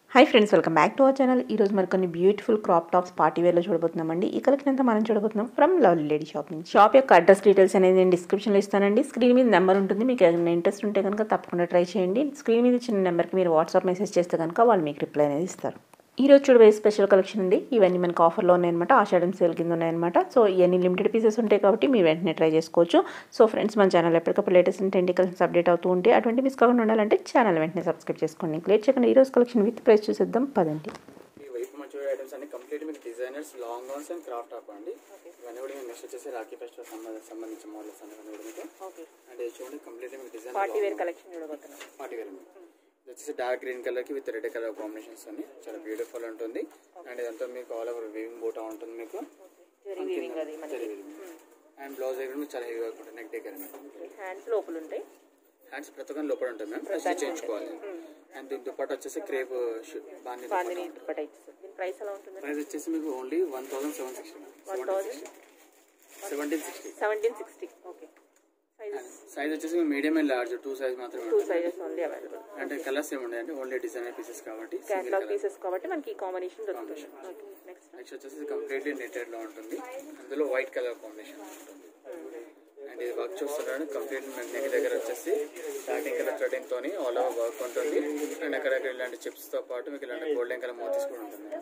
Hi friends welcome back to our channel ఈరోజు మరి కొన్ని బ్యూటిఫుల్ క్రాప్ టాప్స్ పార్టీ వేర్లో చూడబోతున్నామండి ఈ కలెక్షన్ అంతా మనం చూడబోతున్నాం ఫ్రమ్ లవ్లీ లేడీ షాప్ నుంచి షాప్ యొక్క అడ్రస్ డీటెయిల్స్ అనేది నేను డిస్క్రిప్షన్లో ఇస్తానండి స్క్రీన్ మీద నెంబర్ ఉంటుంది మీకు ఏదైనా ఇంట్రెస్ట్ ఉంటే కనుక తప్పకుండా ట్రై చేయండి స్క్రీన్ మీద ఇచ్చిన నెంబర్కి మీరు వాట్సాప్ మెసేజ్ చేస్తే కనుక వాళ్ళు మీకు రిప్లై అనేది ఇస్తారు ఈ రోజు చూడబోయే స్పెషల్ కలెక్షన్ ఉంది ఇవన్నీ మనకు ఆఫర్లో ఉన్నాయన్నమాట ఆషాఢం సేల్ కింద ఉన్నాయన్నమాట సో ఇవన్నీ లిమిటెడ్ పీసెస్ ఉంటాయి కాబట్టి మీరు వెంటనే ట్రై చేసుకోవచ్చు సో ఫ్రెండ్స్ మన ఛానల్ ఎప్పటికప్పుడు లేటెస్ట్ ట్రెండీ కలెక్షన్స్ అప్డేట్ అవుతూ ఉంటే అటువంటి మిస్ కాకుండా ఉండాలంటే ఛానల్ వెంటనే సబ్స్క్రైబ్ చేసుకోండి లేట్ చేయకుండా ఈ రోజు కలెక్షన్ విత్ ప్రైస్ చూసేద్దాం పదండి ఈ వైపు మంచి ఐటమ్స్ అన్ని కంప్లీట్ మీకు designers long gowns and craft top అండి ఇవన్నీ కూడా మీకు నెక్స్ట్ వచ్చేసి రాఖీ ఫెస్టివల్ సంబంధించి సంబంధించిన మోడల్స్ అన్ని కూడా మీకు ఓకే అండ్ ఇది చూడండి కంప్లీట్ మీకు డిజైన్ పార్టీ వేర్ కలెక్షన్ చూడబోతున్నాం పార్టీ వేర్ మీకు ఇది వచ్చేసి డార్క్ గ్రీన్ కలర్ కి విత్ రెడ్ కలర్ కాంబినేషన్స్ అన్ని చాలా బ్యూటిఫుల్ ఉంటుంది అండ్ ఇదంతా మీకు ఆల్ ఓవర్ వీవింగ్ బూటా ఉంటుంది మీకు జరీ వీవింగ్ అది మనకి అండ్ బ్లౌజ్ దగ్గర మీకు చాలా హెవీగా ఉంటుంది నెక్ దగ్గర హ్యాండ్స్ లోపల ఉంటాయి హ్యాండ్స్ ప్రతి ఒక్కరి లోపల ఉంటుంది మ్యామ్ ఫస్ట్ చేయించుకోవాలి అండ్ దీని దుప్పట్ వచ్చేసి క్రేప్ బాగా బాందిని దుప్పట ఇస్తుంది దీని ప్రైస్ ఎలా ఉంటుంది ప్రైస్ వచ్చేసి మీకు only one thousand seven sixty one thousand seventeen sixty seventeen sixty okay sizes size వచ్చేసి medium and large two size మాత్రమే టూ ఉంటుంది సైజెస్ ఓన్లీ అవైలబుల్ అంటే కలర్స్ ఏమి అంటే ఓన్లీ డిజైనర్ పీసెస్ కాబట్టి సింగిల్ క్యాటలాగ్ కలర్ పీసెస్ కాబట్టి మనకి ఈ కాంబినేషన్ దొరుకుతుంది ఓకే నెక్స్ట్ నెక్స్ట్ వచ్చేసి కంప్లీట్లీ నెట్టెడ్ లో ఉంటుంది అందులో వైట్ కలర్ కాంబినేషన్ ఉంటుంది అండ్ ఇది వర్క్ చూస్తున్నాడు కంప్లీట్ నెక్ దగ్గర వచ్చేసి స్టార్టింగ్ కలర్ థ్రెడింగ్ తోని ఆల్ ఓవర్ వర్క్ ఉంటుంది అండ్ అక్కడక్కడ ఇలాంటి చిప్స్ తో పాటు మీకు ఇలాంటి గోల్డెన్ కలర్ మోతీస్ కూడా ఉంటుంది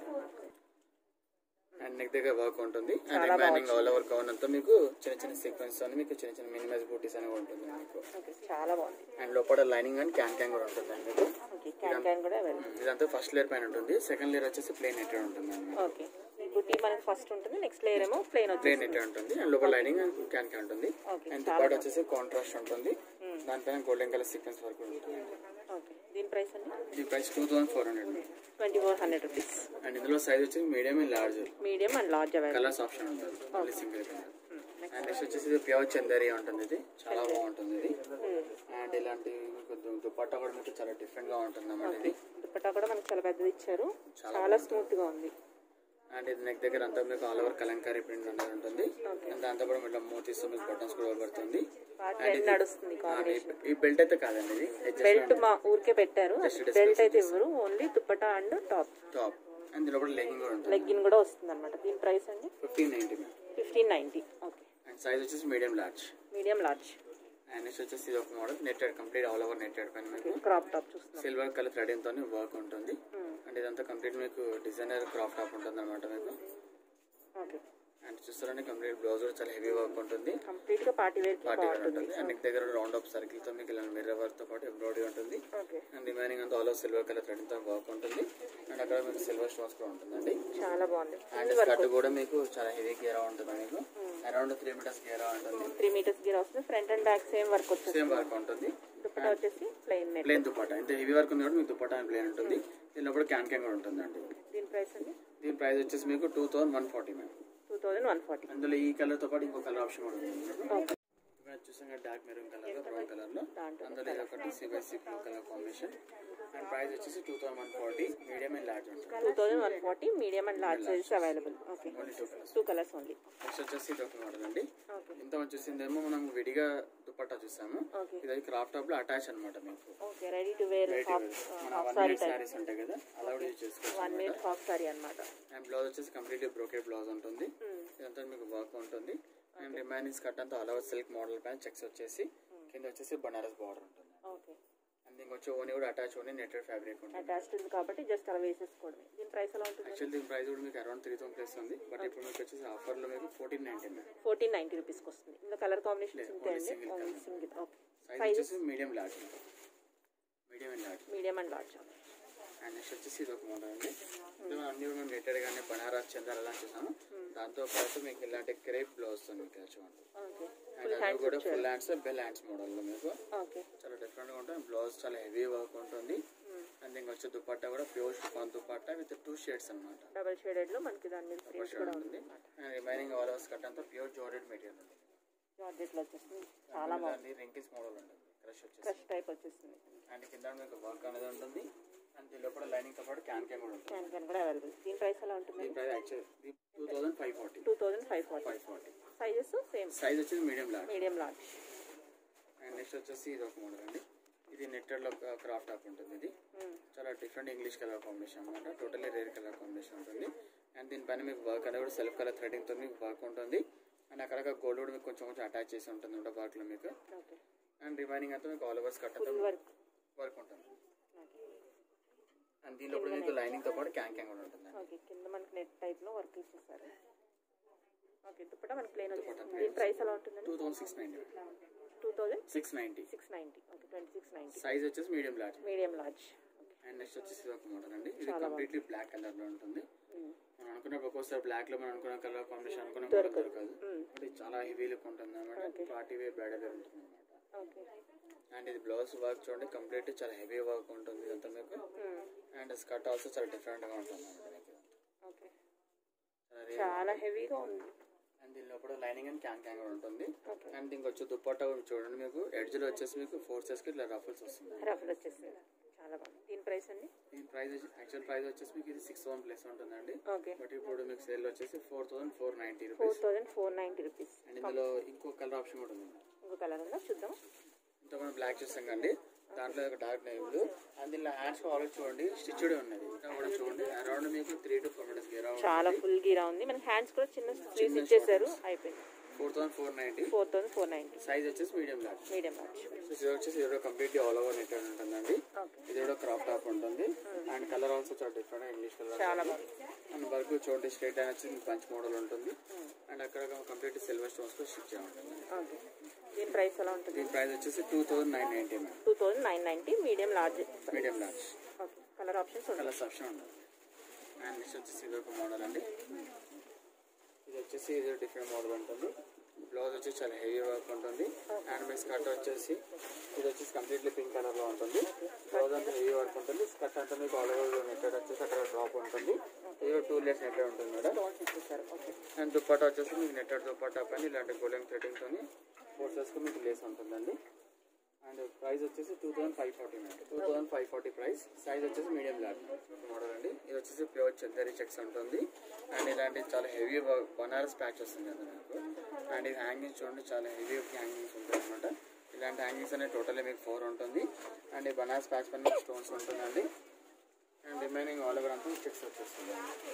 అండ్ నెక్ దగ్గర వర్క్ ఉంటుంది and remaining all over cover అంతా మీకు చిన్న చిన్న సీక్వెన్స్ అని మీకు చిన్న చిన్న మినిమైజ్ బూటీస్ అనేవి ఉంటుంది మీకు ఓకే చాలా బాగుంది అండ్ లోపల లైనింగ్ అండ్ క్యాన్ క్యాన్ కూడా ఉంటుంది అండి మీకు ఓకే క్యాన్ క్యాన్ కూడా అవైలబుల్ ఇదంతా ఫస్ట్ లేయర్ పైన ఉంటుంది సెకండ్ లేయర్ వచ్చేసి ప్లేన్ నెట్టెడ్ ఉంటుంది అండి ఓకే ఈ బుట్టి మనకి ఫస్ట్ ఉంటుంది నెక్స్ట్ లేయర్ ఏమో ప్లేన్ ప్లేన్ వచ్చేసి నెట్టెడ్ ఉంటుంది అండ్ లోపల లైనింగ్ అండ్ క్యాన్ క్యాన్ ఉంటుంది Okay, అండ్ దుపాట్ వచ్చేసి కాంట్రాస్ట్ ఉంటుంది దానిపైన గోల్డెన్ కలర్ సీక్వెన్స్ వర్క్ కూడా ఉంటుంది ఓకే దీని ప్రైస్ అండి ఈ price two thousand four hundred twenty four hundred rupees and ఇందులో సైజ్ వచ్చేసి medium and large medium and large available colours option ఉంటుంది only single colour and next వచ్చేసి ఇది ప్యూర్ చందేరి ఉంటుంది ఇది చాలా బాగుంటుంది ఇది అండ్ ఇలాంటి మీకు దు- దుపట్టా కూడా మీకు చాలా డిఫరెంట్ గా ఉంటుంది అన్నమాట ఇది దుప్పట్టా కూడా మనకి చాలా పెద్దది ఇచ్చారు చాలా స్మూత్ గా ఉంది అండ్ ఇది నెక్ దగ్గర అంతా మీకు ఆల్ ఓవర్ కలంకారీ ప్రింట్ అనేది ఉంటుంది అండ్ దాంతో కూడా మీకు మోతీస్ మీకు బటన్స్ కూడా పడుతుంది బాగా ట్రెండ్ నడుస్తుంది కాంబినేషన్ ఈ బెల్ట్ అయితే కాదండి ఇది బెల్ట్ మా ఊరికే పెట్టారు బెల్ట్ అయితే ఇవ్వరు only dupatta and top top and దీని లోపల లెగ్గింగ్ కూడా ఉంటుంది లెగ్గిన్ కూడా వస్తుంది అనమాట దీని ప్రైస్ అండి fifteen ninety ma'am fifteen ninety okay and size వచ్చేసి medium large medium large and next వచ్చేసి ఇది ఒక model netted complete all over netted పైన మీకు క్రాప్ టాప్ చూస్తున్నాం సిల్వర్ కలర్ థ్రెడింగ్ తోని వర్క్ ఉంటుంది అండ్ ఇదంతా కంప్లీట్ మీకు డిజైనర్ క్రాఫ్ టాప్ ఉంటుంది అనమాట మీకు ఓకే అండ్ చూస్తారంటే కంప్లీట్ బ్లౌజ్ కూడా చాలా హెవీ వర్క్ ఉంటుంది కంప్లీట్ గా పార్టీ వేర్ కి పార్టీ వేర్ బాగుంటుంది ఉంటుంది అండ్ నెక్ దగ్గర రౌండ్ అప్ సర్కిల్ తో మీకు ఇలా మిర్రర్ వర్క్ తో పాటు ఎంబ్రాయిడరీ ఉంటుంది ఓకే అండ్ రిమైనింగ్ అంతా all over silver colour threading తో వర్క్ ఉంటుంది అండ్ అక్కడ మీకు సిల్వర్ స్టోన్స్ కూడా ఉంటుందండి చాలా బాగుంది అండ్ స్కర్ట్ కూడా మీకు చాలా హెవీ గేరా ఉంటుంది మీకు అరౌండ్ త్రీ మీటర్స్ గేరా ఉంటుంది త్రీ మీటర్స్ గీర్ వస్తుంది front and back same work వచ్చేసి సేమ్ వర్క్ ఉంటుంది దుప్పటా వచ్చేసి ప్లెయిన్ నెట్ ప్లేన్ దుపట్టా ఇంత హెవీ వర్క్ ఉంది కాబట్టి మీకు దుపట్టా ప్లేన్ ఉంటుంది దీనిలో కూడా క్యాన్ క్యాన్ కూడా ఉంటుందండి దీని ప్రైస్ అండి దీని ప్రైస్ వచ్చేసి మీకు two thousand one forty ma'am two thousand one forty అందులో ఈ కలర్ తో పాటు ఇంకో కలర్ ఆప్షన్ కూడా ఉంది ఓకే ఇక్కడ చూసాం డార్క్ మెరూన్ కలర్ లో బ్రౌన్ కలర్ లో దాంట్లో అందులో ఇది ఒకటి సిబిఎస్సి blue colour combination and price వచ్చేసి two thousand one forty medium and large ఉంటుంది two thousand one forty medium and large sizes available okay only two colours two colours only next వచ్చేసి ఇది ఒక మోడల్ అండి ఓకే ఇంత మంది చూసిందేమో మనం విడిగా దుపట్టా చూసాము ఓకే ఇది క్రాఫ్ట్ టాప్ లో అటాచ్ అనమాట మీకు okay ready to wear half మన half one sari metre type saris ఉంటాయి కదా అలా కూడా యూజ్ చేసుకోవచ్చు వన్ మీటర్ హాఫ్ సారీ అనమాట అండ్ బ్లౌజ్ వచ్చేసి కంప్లీట్లీ బ్రోకెడ్ బ్లౌజ్ ఉంటుంది ఇదంతా మీకు వర్క్ ఉంటుంది అండ్ రిమైనింగ్ స్కర్ట్ అంతా ఆల్ ఓవర్ సిల్క్ మోడల్ పైన చెక్స్ వచ్చేసి కింద వచ్చేసి బనారస్ బార్డర్ ఉంటుంది ఓకే అండ్ దీనికి వచ్చి ఓని కూడా అటాచ్ ఓని నెట్టెడ్ ఫ్యాబ్రిక్ ఉంటుంది అటాచ్డ్ ఉంది కాబట్టి జస్ట్ అలా వేసేసుకోవడమే దీని ప్రైస్ ఎలా ఉంటుంది యాక్చువల్ దీని ప్రైస్ కూడా మీకు అరౌండ్ త్రీ థౌసండ్ ప్లస్ ఉంది బట్ ఇప్పుడు మీకు వచ్చేసి ఆఫర్లో మీకు ఫోర్టీన్ నైన్టీ ఫోర్టీన్ నైన్టీ రూపీస్కి వస్తుంది ఇందులో కలర్ కాంబినేషన్స్ ఉంటాయండి single only single okay size వచ్చేసి medium large medium and large medium and large and next వచ్చేసి ఇది ఒక మోడల్ అండి ఇది మనం అన్ని కూడా నెట్టెడ్ కానీ బనారస్ చందర్ అలా చూసాము దాంతో పాటు మీకు ఇలాంటి క్రేప్ బ్లౌజ్ మీకు చూడండి ఓకే అండ్ అది కూడా ఫుల్ హ్యాండ్స్ బెల్ హ్యాండ్స్ మోడల్లో మీకు ఓకే చాలా డిఫరెంట్ గా ఉంటుంది బ్లౌజ్ చాలా హెవీ వర్క్ ఉంటుంది అండ్ ఇంకా వచ్చే దుపట్టా కూడా pure chiffon dupatta with two shades అనమాట డబల్ షేడెడ్ లో మనకి దాని మీద ప్రింట్ కూడా ఉంది and remaining all over skirt అంతా ప్యూర్ జోడెడ్ మెటీరియల్ ఉంటుంది జార్జెట్ లో వచ్చేస్తుంది చాలా బాగుంది రింకిల్స్ మోడల్ ఉంటుంది క్రష్ వచ్చేసి క్రష్ టైప్ వచ్చేస్తుంది అండ్ కింద మీకు వర్క్ అనేది ఉంటుంది అండ్ దీనిలో కూడా లైనింగ్ తో పాటు క్యాన్ క్యాన్ కూడా ఉంటుంది క్యాన్ క్యాన్ కూడా అవైలబుల్ దీని ప్రైస్ ఎలా ఉంటుంది దీని price actual two thousand five forty two thousand five forty five forty sizes same size వచ్చేసి medium large medium large and next వచ్చేసి ఇది ఒక మోడల్ అండి ఇది నెట్టెడ్లో క్రాఫ్ టాప్ ఉంటుంది ఇది చాలా డిఫరెంట్ ఇంగ్లీష్ కలర్ కాంబినేషన్ అనమాట టోటల్లీ రేర్ కలర్ కాంబినేషన్ ఉంటుంది అండ్ దీనిపైన మీకు వర్క్ అనేది కూడా సెల్ఫ్ కలర్ థ్రెడింగ్తో మీకు వర్క్ ఉంటుంది అండ్ అక్కడ గోల్డ్ కూడా మీకు కొంచెం కొంచెం అటాచ్ చేసి ఉంటుంది కూడా వర్క్లో మీకు ఓకే అండ్ రిమైనింగ్ అంతా మీకు all overs cut full work work ఉంటుంది అండ్ దీనిలో కూడా మీకు లైనింగ్తో పాటు క్యాంక్ క్యాంగ్ కూడా ఉంటుంది ఓకే కింద మనకి నెట్ టైప్లో వర్క్ ఇచ్చేసారు ఓకే దుప్పట మనకి ప్లేన్ వచ్చేస్తుంది దీని ప్రైస్ ఎలా ఉంటుందండి two thousand six ninety two thousand six ninety six ninety okay twenty six ninety size వచ్చేసి medium large medium large and next వచ్చేసి ఇది ఒక మోడల్ అండి ఇది కంప్లీట్లీ బ్లాక్ కలర్ లో ఉంటుంది మనం అనుకున్నప్పుడు ఒక్కోసారి బ్లాక్ లో మనం అనుకున్న కలర్ కాంబినేషన్ అనుకున్న మోడల్ దొరకదు బట్ ఇది చాలా హెవీ లుక్ ఉంటుంది అనమాట పార్టీ వేర్ బ్రైడల్ వేర్ ఉంటుంది అనమాట ఓకే అండ్ ఇది బ్లౌజ్ వర్క్ చూడండి కంప్లీట్ చాలా హెవీ వర్క్ ఉంటుంది ఇదంతా మీకు అండ్ స్కర్ట్ ఆల్సో చాలా డిఫరెంట్ గా ఉంటుంది అనమాట మీకు ఓకే చాలా rare. చాలా హెవీగా ఉంది అండ్ దీని లోపల లైనింగ్ అండ్ క్యాన్ క్యాంగ్ కూడా ఉంటుంది అండ్ దీనికి వచ్చి దుప్పట్టా కూడా చూడండి మీకు ఎడ్జ్ లో వచ్చేసి మీకు ఫోర్సెస్ కి ఇట్లా రఫల్స్ వస్తుంది రఫల్ వచ్చేస్తుంది చాలా బాగుంది దీని ప్రైస్ అండి దీని ప్రైస్ యాక్చువల్ ప్రైస్ వచ్చేసి మీకు ఇది సిక్స్ వన్ ప్లస్ ఉంటుందండి ఓకే బట్ ఇప్పుడు మీకు సేల్ వచ్చేసి four thousand four ninety four rupees thousand four ninety rupees and ఇందులో ఇంకో కలర్ ఆప్షన్ కూడా ఉంది ఇంకో కలర్ ఉందా చూద్దాం ఇంత మనం బ్లాక్ చూస్తాం కండి దాంట్లో ఒక డార్క్ నేమ్ బ్లూ అండ్ దీనిలో హ్యాండ్స్ ఆల్రెడీ చూడండి స్టిచ్డ్ ఉన్నది ఇంకా కూడా చూడండి అరౌండ్ మీకు three to four minutes around చాలా ఫుల్ గీరా ఉంది మనకి హ్యాండ్స్ కూడా చిన్న స్లీవ్స్ ఇచ్చేసారు అయిపోయింది four thousand four ninety four thousand four ninety size వచ్చేసి మీడియం లార్జ్ మీడియం లార్జ్ ఇది వచ్చేసి ఇది కూడా కంప్లీట్లీ ఆల్ ఓవర్ నెట్టెడ్ ఉంటుందండి ఓకే ఇది కూడా క్రాప్ టాప్ ఉంటుంది అండ్ కలర్ ఆల్సో చాలా డిఫరెంట్ ఇంగ్లీష్ కలర్ చాలా బాగుంది అండ్ వర్క్ చూడండి స్ట్రైట్ అయిన వచ్చి పంచ్ మోడల్ ఉంటుంది అండ్ అక్కడ కంప్లీట్ సిల్వర్ స్టోన్స్ తో స్టిచ్ ఉంటుంది ఓకే దీని ప్రైస్ ఎలా ఉంటుంది దీని ప్రైస్ వచ్చేసి two thousand nine ninety madam two thousand nine ninety medium large medium large okay colour options ఉన్నాయి కలర్స్ ఆప్షన్ ఉండదు అండ్ నెక్స్ట్ వచ్చేసి ఇది ఒక మోడల్ అండి ఇది వచ్చేసి ఇది డిఫరెంట్ మోడల్ ఉంటుంది బ్లౌజ్ వచ్చేసి చాలా హెవీ వర్క్ ఉంటుంది అండ్ మీ స్కర్ట్ వచ్చేసి ఇది వచ్చేసి కంప్లీట్లీ పింక్ కలర్ లో ఉంటుంది బ్లౌజ్ అంతా హెవీ వర్క్ ఉంటుంది స్కర్ట్ అంతా మీకు ఆల్ ఓవర్ నెట్టెడ్ వచ్చేసి అక్కడ డ్రాప్ ఉంటుంది ఇది టూ లేస్ నెట్టెడ్ ఉంటుంది మేడం స్టోన్స్ ఇచ్చేసారు ఓకే అండ్ దుప్పట్టా వచ్చేసి మీకు నెట్టెడ్ దుప్పట్టా పైన ఇలాంటి గోల్డెన్ థ్రెడింగ్ తోని ఫోర్సెస్ కు మీకు లేస్ ఉంటుందండి అండ్ ప్రైస్ వచ్చేసి two thousand five forty two thousand five forty price size వచ్చేసి మీడియం లార్జ్ మోడల్ అండి ఇది వచ్చేసి ప్యూర్ చందరి చెక్స్ ఉంటుంది అండ్ ఇలాంటి చాలా హెవీ బనారస్ ప్యాచ్ వస్తుంది అండి మీకు అండ్ ఇది హ్యాంగింగ్స్ చూడండి చాలా హెవీ హ్యాంగింగ్స్ ఉంటాయి అనమాట ఇలాంటి హ్యాంగింగ్స్ అనేది టోటల్లీ మీకు ఫోర్ ఉంటుంది అండ్ ఈ బనారస్ ప్యాచ్ పైన స్టోన్స్ ఉంటుందండి అండ్ రిమైనింగ్ ఆల్ ఓవర్ అంతా చెక్స్ వచ్చేస్తుంది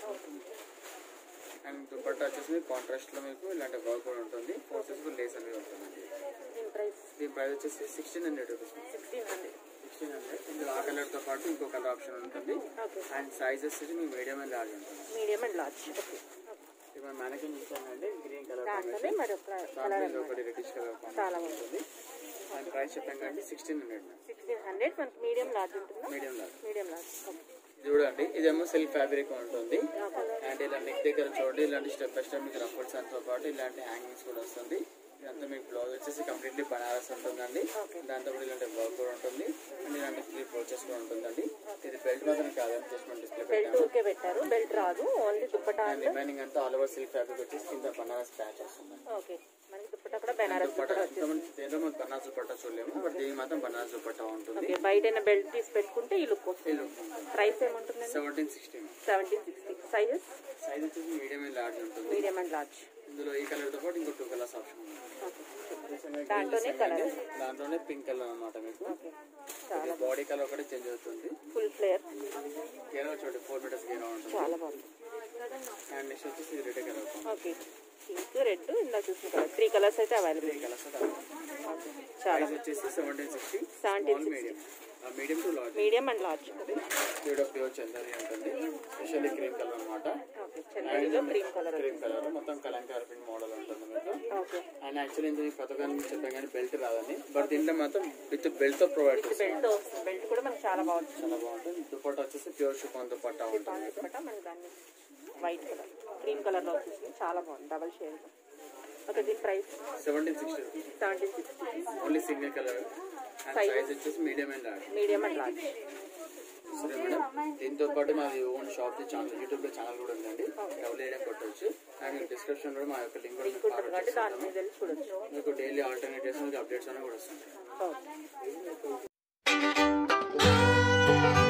అండ్ దుపట్టా వచ్చేసి మీకు కాంట్రాస్ట్ లో మీకు ఇలాంటి వర్క్ కూడా ఉంటుంది ఫోర్సెస్ కూడా లేస్ అనేది ఉంటుందండి దీని ప్రైస్ దీని ప్రైస్ వచ్చేసి sixteen hundred rupees sixteen hundred sixteen hundred ఇందులో ఆ కలర్ తో పాటు ఇంకో కలర్ ఆప్షన్ ఉంటుంది ఓకే అండ్ సైజ్ వచ్చేసి మీకు మీడియం అండ్ లార్జ్ ఉంటుంది మీడియం అండ్ లార్జ్ ఓకే ఇప్పుడు మనకి చూసానండి గ్రీన్ కలర్ దాంట్లోనే మరి ఒక కలర్ దాంట్లో ఇది ఒకటి రెడ్డిష్ కలర్ చాలా బాగుంది అండ్ ప్రైస్ చెప్పాం కంటే సిక్స్టీన్ హండ్రెడ్ సిక్స్టీన్ హండ్రెడ్ మనకి మీడియం లార్జ్ ఉంటుందా medium large medium large okay చూడండి ఇదేమో సెల్ఫ్ ఫ్యాబ్రిక్ ఉంటుంది అండ్ ఇలా నెక్ దగ్గర చూడండి ఇలాంటి స్టెప్ బై స్టెప్ మీకు రఫల్స్ తో పాటు ఇలాంటి హ్యాంగింగ్స్ కూడా వస్తుంది ఇదంతా మీకు బ్లౌజ్ వచ్చేసి కంప్లీట్లీ బనారస్ ఉంటుందండి దాంతో కూడా ఇలాంటి వర్క్ కూడా ఉంటుంది అండ్ ఇలాంటి త్రీ పోచెస్ కూడా ఉంటుందండి ఇది బెల్ట్ మాత్రం కాదని జస్ట్ మనం డిస్ప్లే బెల్ట్ పెట్టాము ఊరికే పెట్టారు బెల్ట్ రాదు ఓన్లీ దుప్పటా అండ్ రిమైనింగ్ అంతా ఆల్ ఓవర్ సిల్క్ ఫ్యాబ్రిక్ వచ్చేసి కింద బనారస్ ప్యాచ్ వస్తుంది ఓకే మనకి దుప్పటా కూడా బెనారస్ దుపట్టా దుప్పటా వచ్చేసి దేంట్లో మనం బనారస్ దుపట్టా చూడలేము బట్ దీనికి మాత్రం బనారస్ దుపట్టా ఉంటుంది ఓకే బయట బెల్ట్ తీసి పెట్టుకుంటే ఈ లుక్ వస్తుంది ప్రైస్ ఏముంటుందండి seventeen sixteen seventeen sixty sizes size వచ్చేసి మీడియం అండ్ లార్జ్ ఉంటుంది మీడియం అండ్ లార్జ్ ఇందులో ఈ కలర్ తో పాటు ఇంకో టూ కలర్స్ ఆప్షన్ ఉంది దాంట్లోనే కలర్ దాంట్లోనే పింక్ కలర్ అన్నమాట మీకు ఓకే చాలా బాడీ కలర్ ఒకటి చేంజ్ అవుతుంది ఫుల్ ఫ్లేయర్ గేరా చూడండి ఫోర్ మీటర్స్ గేరా ఉంటుంది చాలా బాగుంది అండ్ నెక్స్ట్ వచ్చేసి red colour okay pink red ఇందా చూసిన కలర్ త్రీ కలర్స్ అయితే అవైలబుల్ త్రీ కలర్స్ ఓకే చాలా ప్రైస్ వచ్చేసి seventeen sixty 1760. Medium medium to large medium and large pure pure Chanderi ఉంటుంది స్పెషల్లీ క్రీమ్ కలర్ అన్నమాట ఓకే చందేరిలో క్రీమ్ కలర్ క్రీమ్ కలర్ మొత్తం Kalamkari print model ఉంటుంది మీకు ఓకే అండ్ యాక్చువల్లీ ఇందులో ఈ పథకాన్ని చెప్పాం కానీ బెల్ట్ రాదని బట్ దీంట్లో మాత్రం విత్ బెల్ట్ తో ప్రొవైడ్ చేస్తాం బెల్ట్ వస్తుంది బెల్ట్ కూడా మనకి చాలా బాగుంది చాలా బాగుంటుంది దుపట్టా వచ్చేసి ప్యూర్ షిఫాన్ దుపట్టా ఉంటుంది మీకు దుప్పటా మనకి దాన్ని వైట్ కలర్ క్రీమ్ కలర్ లో వచ్చేసింది చాలా బాగుంది డబల్ షేడ్ ఓకే దీని price seventeen sixty rupees seventeen sixty only single colour and Size? Size వచ్చేసి medium and large medium and large సరే మేడం దీంతో పాటు మాది ఓన్ షాప్ ఛానల్ యూట్యూబ్ లో ఛానల్ కూడా ఉందండి డబుల్ ఏడే కొట్టవచ్చు అండ్ డిస్క్రిప్షన్ కూడా మా యొక్క లింక్ కూడా లింక్ ఉంటుంది కాబట్టి దాని మీద వెళ్ళి చూడొచ్చు మీకు డైలీ ఆల్టర్నేటివ్స్ అప్డేట్స్ అనేవి కూడా వస్తుంది ఓకే